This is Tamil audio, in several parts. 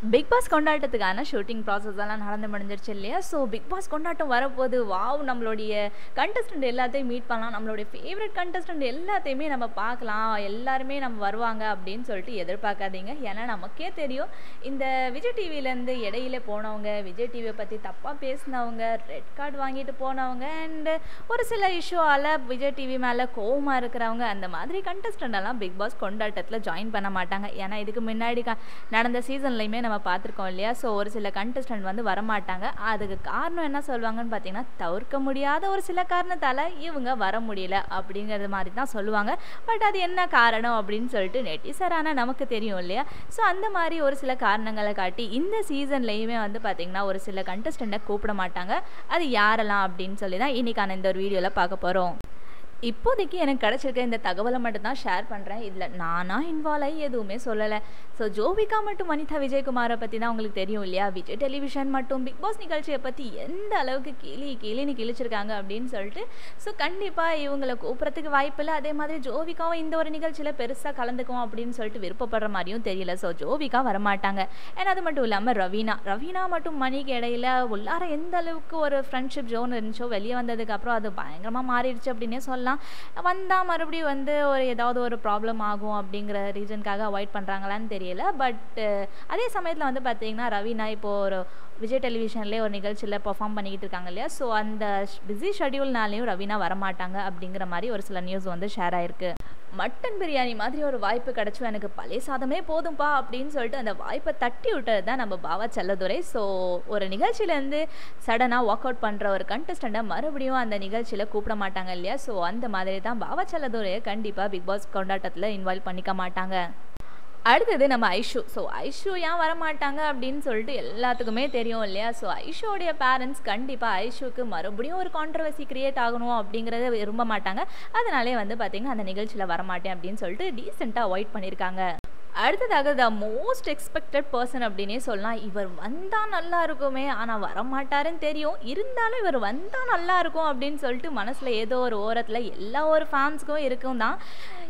பிக் பாஸ் கொண்டாட்டத்துக்கான ஷூட்டிங் ப்ராசஸ் எல்லாம் நடந்து முடிஞ்சிருச்சு இல்லையா ஸோ பிக் பாஸ் கொண்டாட்டம் வரப்போது வாவ் நம்மளுடைய கண்டஸ்டன்ட் எல்லாத்தையும் மீட் பண்ணலாம் நம்மளுடைய ஃபேவரட் கண்டஸ்டன்ட் எல்லாத்தையுமே நம்ம பார்க்கலாம் எல்லாருமே நம்ம வருவாங்க அப்படின்னு சொல்லிட்டு எதிர்பார்க்காதீங்க ஏன்னா நமக்கே தெரியும் இந்த விஜய் டிவிலேருந்து இடையில போனவங்க விஜய் டிவியை பற்றி தப்பாக பேசினவங்க ரெட் கார்டு வாங்கிட்டு போனவங்க அண்டு ஒரு சில இஷ்யூவால் விஜய் டிவி மேலே கோவமாக இருக்கிறவங்க அந்த மாதிரி கண்டஸ்டன்ட் எல்லாம் பிக் பாஸ் கொண்டாட்டத்தில் ஜாயின் பண்ண மாட்டாங்க ஏன்னா இதுக்கு முன்னாடி க- நடந்த சீசன்லையுமே நம்ம பார்த்துருக்கோம் இல்லையா ஸோ ஒரு சில கண்டஸ்டன்ட் வந்து வரமாட்டாங்க அதுக்கு காரணம் என்ன சொல்லுவாங்கன்னு பார்த்தீங்கன்னா தவிர்க்க முடியாத ஒரு சில காரணத்தால் இவங்க வர முடியல அப்படிங்கிறது மாதிரி தான் சொல்லுவாங்க பட் அது என்ன காரணம் அப்படின்னு சொல்லிட்டு நெட்டிசரான நமக்கு தெரியும் இல்லையா ஸோ அந்த மாதிரி ஒரு சில காரணங்களை காட்டி இந்த சீசன்லேயுமே வந்து பார்த்திங்கன்னா ஒரு சில கண்டஸ்டண்ட்டை கூப்பிட மாட்டாங்க அது யாரெல்லாம் அப்படின்னு சொல்லி தான் இன்றைக்கான இந்த ஒரு வீடியோவில் பார்க்க போகிறோம் இப்போதைக்கு எனக்கு கிடச்சிருக்க இந்த தகவலை மட்டும் தான் ஷேர் பண்ணுறேன் இதில் நானா இன்வால்வ் ஆகி எதுவுமே சொல்லலை ஸோ ஜோவிகா மற்றும் வனிதா விஜயகுமாரை பற்றி தான் உங்களுக்கு தெரியும் இல்லையா விஜய் டெலிவிஷன் மற்றும் பிக் பாஸ் நிகழ்ச்சியை பற்றி எந்த அளவுக்கு கிளி கிளின்னு கிழிச்சிருக்காங்க அப்படின்னு சொல்லிட்டு ஸோ கண்டிப்பாக இவங்களை கூப்பிட்றதுக்கு வாய்ப்பில்லை அதே மாதிரி ஜோவிகாவும் இந்த ஒரு நிகழ்ச்சியில் பெருசாக கலந்துக்கும் அப்படின்னு சொல்லிட்டு விருப்பப்படுற மாதிரியும் தெரியல ஸோ ஜோவிகா வரமாட்டாங்க ஏன்னா அது மட்டும் இல்லாமல் ரவீனா ரவீனா மற்றும் மணிக்கு இடையில உள்ளார எந்த அளவுக்கு ஒரு ஃப்ரெண்ட்ஷிப் ஜோன் இருந்துச்சோ வெளியே வந்ததுக்கப்புறம் அது பயங்கரமாக மாறிடுச்சு அப்படின்னே சொல்லலாம் வந்தால் மறுபடியும் வந்து ஒரு ஏதாவது ஒரு ப்ராப்ளம் ஆகும் அப்படிங்கிற ரீசனுக்காக அவாய்ட் பண்ணுறாங்களான்னு தெரியல பட் அதே சமயத்தில் வந்து பார்த்தீங்கன்னா ரவீனா இப்போது ஒரு விஜய் டெலிவிஷன்லேயே ஒரு நிகழ்ச்சியில் பெர்ஃபார்ம் பண்ணிக்கிட்டு இருக்காங்க இல்லையா ஸோ அந்த பிஸி ஷெடியூல்னாலையும் ரவீனா வரமாட்டாங்க அப்படிங்கிற மாதிரி ஒரு சில நியூஸ் வந்து ஷேர் ஆயிருக்கு மட்டன் பிரியாணி மாதிரி ஒரு வாய்ப்பு கிடச்சும் எனக்கு பழைய சாதமே போதும்பா அப்படின்னு சொல்லிட்டு அந்த வாய்ப்பை தட்டி விட்டது தான் நம்ம பாவா செல்லதுரை ஸோ ஒரு நிகழ்ச்சியிலேருந்து சடனாக ஒர்க் அவுட் பண்ணுற ஒரு கண்டஸ்டண்ட்டை மறுபடியும் அந்த நிகழ்ச்சியில் கூப்பிட மாட்டாங்க இல்லையா ஸோ அந்த மாதிரி தான் பாவா செல்லதுரையை கண்டிப்பாக பிக் பாஸ் கொண்டாட்டத்தில் இன்வால்வ் பண்ணிக்க மாட்டாங்க அடுத்தது நம்ம ஐஷு ஸோ ஐஷு ஏன் வரமாட்டாங்க அப்படின்னு சொல்லிட்டு எல்லாத்துக்குமே தெரியும் இல்லையா ஸோ ஐஷுவோடைய பேரண்ட்ஸ் கண்டிப்பாக ஐஷுக்கு மறுபடியும் ஒரு கான்ட்ரவர்சி கிரியேட் ஆகணும் அப்படிங்கிறத விரும்ப மாட்டாங்க அதனாலே வந்து பார்த்திங்கன்னா அந்த நிகழ்ச்சியில் வரமாட்டேன் அப்படின்னு சொல்லிட்டு டீசெண்டாக அவாய்ட் பண்ணியிருக்காங்க அடுத்ததாக த மோஸ்ட் எக்ஸ்பெக்டட் பர்சன் அப்படின்னே சொல்லலாம் இவர் வந்தால் நல்லா இருக்குமே ஆனால் வரமாட்டாருன்னு தெரியும் இருந்தாலும் இவர் வந்தால் நல்லா இருக்கும் அப்படின்னு சொல்லிட்டு மனசில் ஏதோ ஒரு ஓரத்தில் எல்லா ஒரு ஃபேன்ஸுக்கும் இருக்கும் தான்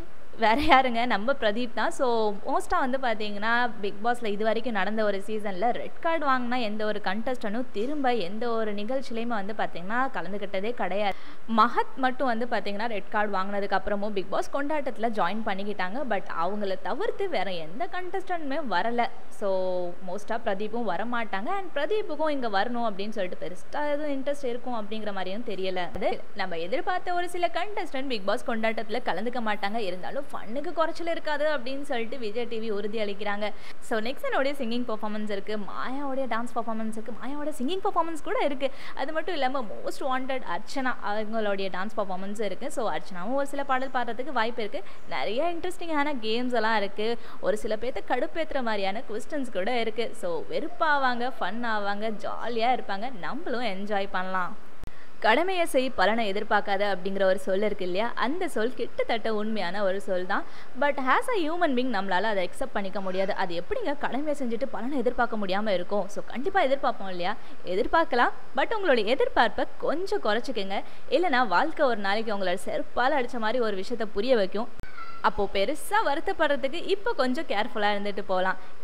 வேற யாருங்க நம்ம பிரதீப் தான் ஸோ மோஸ்ட்டாக வந்து பார்த்தீங்கன்னா பிக் பாஸில் இது வரைக்கும் நடந்த ஒரு சீசனில் ரெட் கார்டு வாங்கினா எந்த ஒரு கண்டஸ்டனும் திரும்ப எந்த ஒரு நிகழ்ச்சியிலையுமே வந்து பார்த்தீங்கன்னா கலந்துக்கிட்டதே கிடையாது மஹத் மட்டும் வந்து பார்த்தீங்கன்னா ரெட் கார்டு வாங்கினதுக்கு அப்புறமும் பிக் பாஸ் கொண்டாட்டத்தில் ஜாயின் பண்ணிக்கிட்டாங்க பட் அவங்கள தவிர்த்து வேற எந்த கண்டஸ்டன்ட்டுமே வரலை ஸோ மோஸ்ட்டாக பிரதீப்பும் வரமாட்டாங்க அண்ட் பிரதீப்புக்கும் இங்கே வரணும் அப்படின்னு சொல்லிட்டு பெருசாக எதுவும் இன்ட்ரெஸ்ட் இருக்கும் அப்படிங்கிற மாதிரியும் தெரியல அது நம்ம எதிர்பார்த்த ஒரு சில கண்டஸ்டன்ட் பிக் பாஸ் கொண்டாட்டத்தில் கலந்துக்க மாட்டாங்க இருந்தாலும் ஃபன்னுக்கு குறைச்சல் இருக்காது அப்படின்னு சொல்லிட்டு விஜய் டிவி உறுதி அளிக்கிறாங்க ஸோ நெக்ஸ்டனுடைய சிங்கிங் பர்ஃபார்மன்ஸ் இருக்குது மாயாவுடைய டான்ஸ் பர்ஃபார்மன்ஸ் இருக்குது மாயாவோட சிங்கிங் பர்ஃபார்மன்ஸ் கூட இருக்குது அது மட்டும் இல்லாமல் மோஸ்ட் வாண்டட் அர்ச்சனா அவங்களுடைய டான்ஸ் பர்ஃபார்மன்ஸ் இருக்குது ஸோ அர்ச்சனாவும் ஒரு சில பாடல் பாடுறதுக்கு வாய்ப்பு இருக்குது நிறைய இன்ட்ரெஸ்டிங்கான கேம்ஸ் எல்லாம் இருக்குது ஒரு சில பேர்த்த கடுப்பேற்றுற மாதிரியான கொஸ்டின்ஸ் கூட இருக்குது ஸோ வெறுப்பாவாங்க ஃபன் ஆவாங்க ஜாலியாக இருப்பாங்க நம்மளும் என்ஜாய் பண்ணலாம் கடமையை செய் பலனை எதிர்பார்க்காத அப்படிங்கிற ஒரு சொல் இருக்கு இல்லையா அந்த சொல் கிட்டத்தட்ட உண்மையான ஒரு சொல் தான் but has a human being நம்மளால் அதை அக்செப்ட் பண்ணிக்க முடியாது அது எப்படிங்க கடமையை செஞ்சுட்டு பலனை எதிர்பார்க்க முடியாமல் இருக்கும் ஸோ கண்டிப்பாக எதிர்பார்ப்போம் இல்லையா எதிர்பார்க்கலாம் பட் உங்களோட எதிர்பார்ப்பை கொஞ்சம் குறைச்சிக்கங்க இல்லைனா வாழ்க்கை ஒரு நாளைக்கு உங்களோட செருப்பால் அடித்த மாதிரி ஒரு விஷயத்த புரிய வைக்கும் அப்போது பெருசாக வருத்தப்படுறதுக்கு இப்போ கொஞ்சம் கேர்ஃபுல்லாக இருந்துட்டு போகலாம்